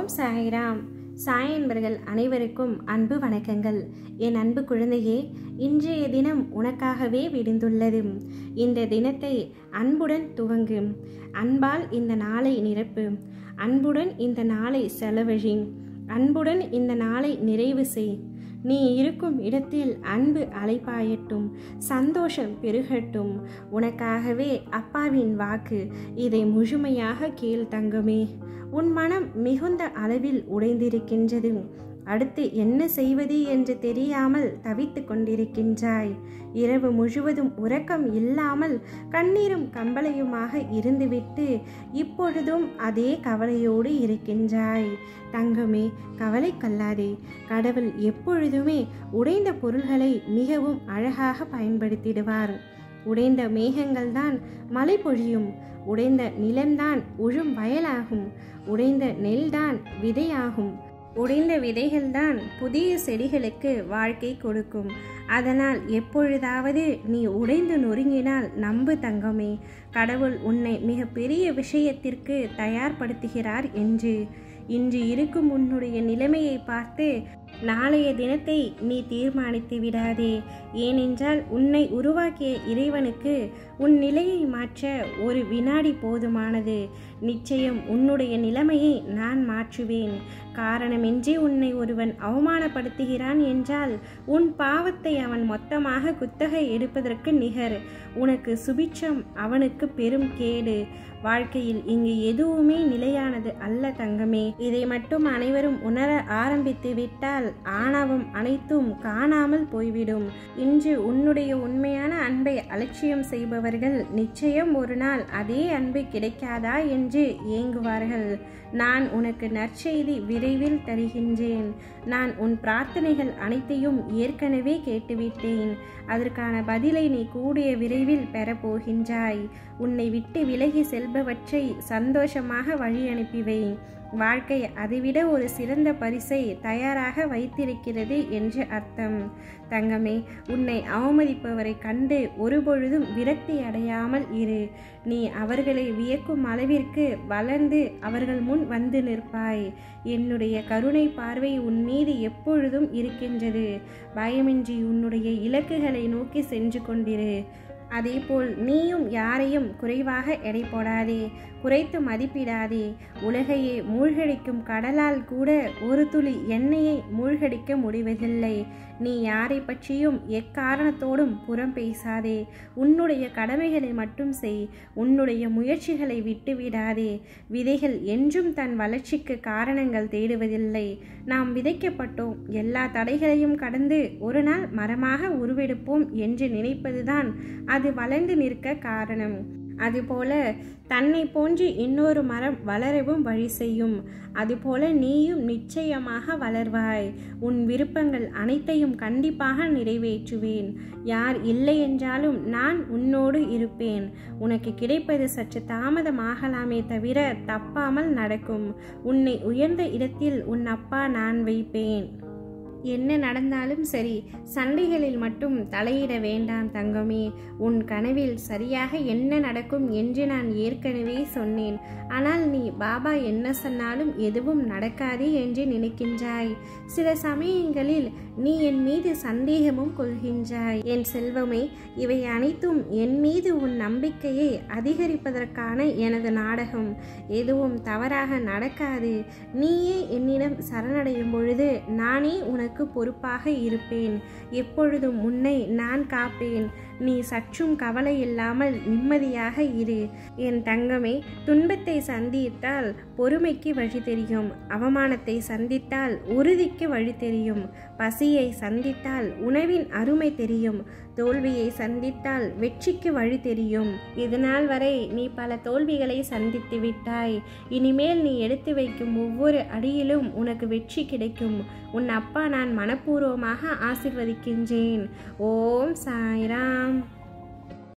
ஓம் சாய்ராம் சாய் என்பர்கள் அனைவருக்கும் அன்பு வணக்கங்கள் என் அன்பு குழந்தையே இன்றைய தினம் உனக்காகவே விடுந்துள்ளது இந்த தினத்தை அன்புடன் துவங்கு அன்பால் இந்த நாளை நிரப்பு அன்புடன் இந்த நாளை செலவழி அன்புடன் இந்த நாளை நிறைவு செய் நீ இருக்கும் இடத்தில் அன்பு அலைப்பாயட்டும் சந்தோஷம் பெருகட்டும் உனக்காகவே அப்பாவின் வாக்கு இதை முழுமையாக கேள் தங்கமே உன் மனம் மிகுந்த அளவில் உடைந்திருக்கின்றது அடுத்து என்ன செய்வது என்று தெரியாமல் தவித்து கொண்டிருக்கின்றாய் இரவு முழுவதும் உறக்கம் இல்லாமல் கண்ணீரும் கம்பளையுமாக இருந்துவிட்டு இப்பொழுதும் அதே கவலையோடு இருக்கின்றாய் தங்கமே கவலை கொள்ளாதே கடவுள் எப்பொழுதுமே உடைந்த பொருள்களை மிகவும் அழகாக பயன்படுத்திடுவார் உடைந்த மேகங்கள்தான் மழை பொழியும் உடைந்த நிலம்தான் உழும் வயலாகும் உடைந்த நெல்தான் விதையாகும் உடைந்த விதைகள்தான் புதிய செடிகளுக்கு வாழ்க்கை கொடுக்கும் அதனால் எப்பொழுதாவது நீ உடைந்து நொறுங்கினால் நம்பு தங்கமே கடவுள் உன்னை மிக பெரிய விஷயத்திற்கு தயார்படுத்துகிறார் என்று இன்று இருக்கும் உன்னுடைய நிலைமையை பார்த்து நாளைய தினத்தை நீ தீர்மானித்து விடாதே ஏனென்றால் உன்னை உருவாக்கிய இறைவனுக்கு உன் நிலையை மாற்ற ஒரு வினாடி போதுமானது நிச்சயம் உன்னுடைய நிலைமையை நான் மாற்றுவேன் காரணமின்றி உன்னை ஒருவன் அவமானப்படுத்துகிறான் என்றால் உன் பாவத்தை அவன் மொத்தமாக குத்தகை எடுப்பதற்கு நிகர் உனக்கு சுபிட்சம் அவனுக்கு பெரும் கேடு வாழ்க்கையில் இங்கு எதுவுமே நிலையானது அல்ல தங்கமே இதை மட்டும் அனைவரும் உணர ஆரம்பித்து விட்டால் ஆணவம் அனைத்தும் காணாமல் போய்விடும் இன்று உன்னுடைய உண்மையான அன்பை அலட்சியம் செய்பவர்கள் நிச்சயம் ஒரு நாள் அதே அன்பு கிடைக்காதா என்று ஏங்குவார்கள் நான் உனக்கு நற்செய்தி விரைவில் தருகின்றேன் நான் உன் பிரார்த்தனைகள் அனைத்தையும் ஏற்கனவே கேட்டுவிட்டேன் அதற்கான பதிலை நீ கூடிய விரைவில் பெறப்போகின்றாய் உன்னை விட்டு விலகி செல்பவற்றை சந்தோஷமாக வழி அனுப்பிவை வாழ்க்கை அதைவிட ஒரு சிறந்த பரிசை தயாராக வைத்திருக்கிறது என்று அர்த்தம் தங்கமே உன்னை அவமதிப்பவரை கண்டு ஒருபொழுதும் விரக்தி அடையாமல் இரு நீ அவர்களை வியக்கும் அளவிற்கு வளர்ந்து அவர்கள் முன் வந்து நிற்பாய் என்னுடைய கருணை பார்வை உன் மீது எப்பொழுதும் இருக்கின்றது பயமின்றி உன்னுடைய இலக்குகளை நோக்கி சென்று கொண்டிரு அதேபோல் நீயும் யாரையும் குறைவாக எடை போடாதே குறைத்து மதிப்பிடாதே உலகையே மூழ்கடிக்கும் கடலால் கூட ஒரு துளி எண்ணெயை மூழ்கடிக்க முடிவதில்லை நீ யாரை பற்றியும் எக்காரணத்தோடும் புறம் பேசாதே உன்னுடைய கடமைகளை மட்டும் செய் உன்னுடைய முயற்சிகளை விட்டுவிடாதே விதைகள் என்றும் தன் வளர்ச்சிக்கு காரணங்கள் தேடுவதில்லை நாம் விதைக்கப்பட்டோம் எல்லா தடைகளையும் கடந்து ஒரு நாள் மரமாக உருவெடுப்போம் என்று நினைப்பதுதான் அது வளர்ந்து நிற்க காரணம் அதுபோல தன்னை போன்று இன்னொரு மரம் வளரவும் வழி செய்யும் அதுபோல நீயும் நிச்சயமாக வளர்வாய் உன் விருப்பங்கள் அனைத்தையும் கண்டிப்பாக நிறைவேற்றுவேன் யார் இல்லை என்றாலும் நான் உன்னோடு இருப்பேன் உனக்கு கிடைப்பது சற்று தாமதமாகலாமே தவிர தப்பாமல் நடக்கும் உன்னை உயர்ந்த இடத்தில் உன் அப்பா நான் வைப்பேன் என்ன நடந்தாலும் சரி சண்டைகளில் மட்டும் தலையிட வேண்டாம் தங்கமே உன் கனவில் சரியாக என்ன நடக்கும் என்று நான் ஏற்கனவே சொன்னேன் ஆனால் நீ பாபா என்ன சொன்னாலும் எதுவும் நடக்காது என்று நினைக்கின்றாய் சில சமயங்களில் நீ என் மீது சந்தேகமும் கொள்கின்றாய் என் செல்வமே இவை அனைத்தும் என் மீது உன் நம்பிக்கையை அதிகரிப்பதற்கான எனது நாடகம் எதுவும் தவறாக நடக்காது நீயே என்னிடம் சரணடையும் பொழுது நானே உனக்கு உனக்கு பொறுப்பாக இருப்பேன் எப்பொழுதும் உன்னை நான் காப்பேன் நீ சற்றும் கவலை இல்லாமல் நிம்மதியாக இரு என் தங்கமே துன்பத்தை சந்தித்தால் பொறுமைக்கு வழி தெரியும் அவமானத்தை சந்தித்தால் உறுதிக்கு வழி தெரியும் பசியை சந்தித்தால் உணவின் அருமை தெரியும் தோல்வியை சந்தித்தால் வெற்றிக்கு வழி தெரியும் இதனால் வரை நீ பல தோல்விகளை சந்தித்து விட்டாய் இனிமேல் நீ எடுத்து வைக்கும் ஒவ்வொரு அடியிலும் உனக்கு வெற்றி கிடைக்கும் உன் அப்பா நான் மனப்பூர்வமாக ஆசிர்வதிக்கின்றேன் ஓம் சாய்ராம்